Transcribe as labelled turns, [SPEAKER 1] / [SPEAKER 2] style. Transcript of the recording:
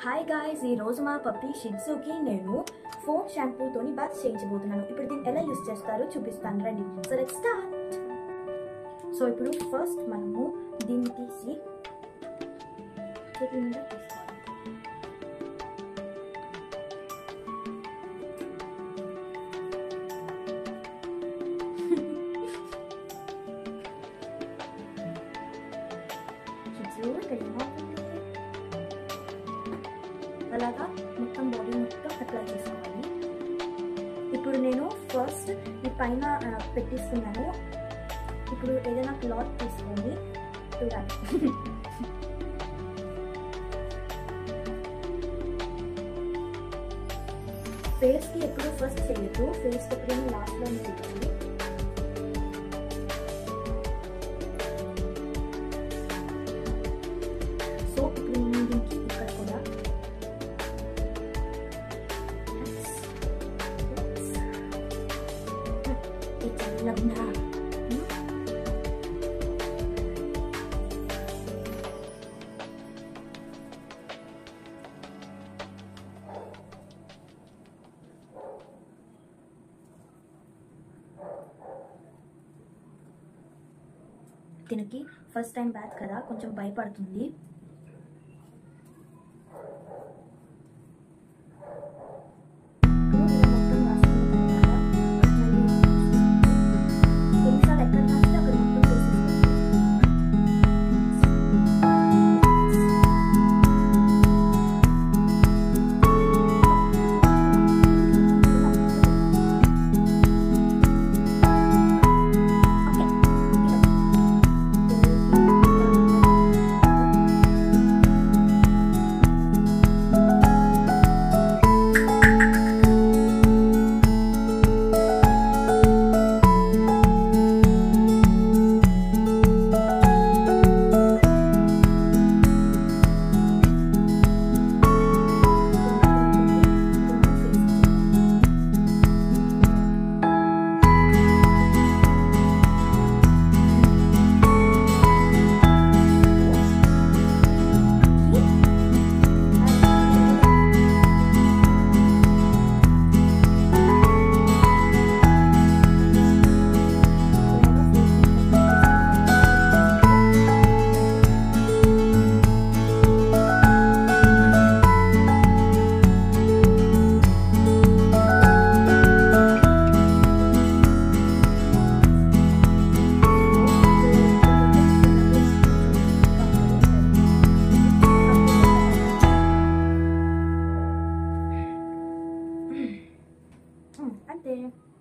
[SPEAKER 1] hi guys ఈ రోజు మా పప్పి షిట్జుకి నేను ఫోన్ షాంపూతోని బాత్ చేయించబోతున్నాను ఇప్పుడు దీన్ని ఎలా యూస్ చేస్తారో చూపిస్తాను రండి సో లెట్స్ స్టార్ట్ సో ఇప్పుడు ఫస్ట్ మనము దీన్ని తీసి చేతి మీద తీసుకోవాలి షిట్జు ఇక్కడ ఏమవుతుంది అలాగా మొత్తం బాడీ మొత్తం అప్లై చేసుకోవాలి ఇప్పుడు నేను ఫస్ట్ ఈ పైన ఆ, పెట్టిస్తున్నాను ఇప్పుడు ఏదైనా క్లాత్ తీసుకొని చూడాలి ఫేస్కి ఎప్పుడు ఫస్ట్ చేయొద్దు ఫేస్ ఎప్పుడైనా లాస్ట్లో చేయాలి సో ఇప్పుడు నేను దీనికి ఇక్కడ కూడా చల్లగా దీనికి ఫస్ట్ టైం బ్యాత్ కదా కొంచెం భయపడుతుంది మొత్తం రాసుకున్న తర్వాత మళ్ళీ ఎన్నిసార్లు ఎక్కడ రాస్తే అక్కడ మొత్తం వేసేసుకోవాలి అంతే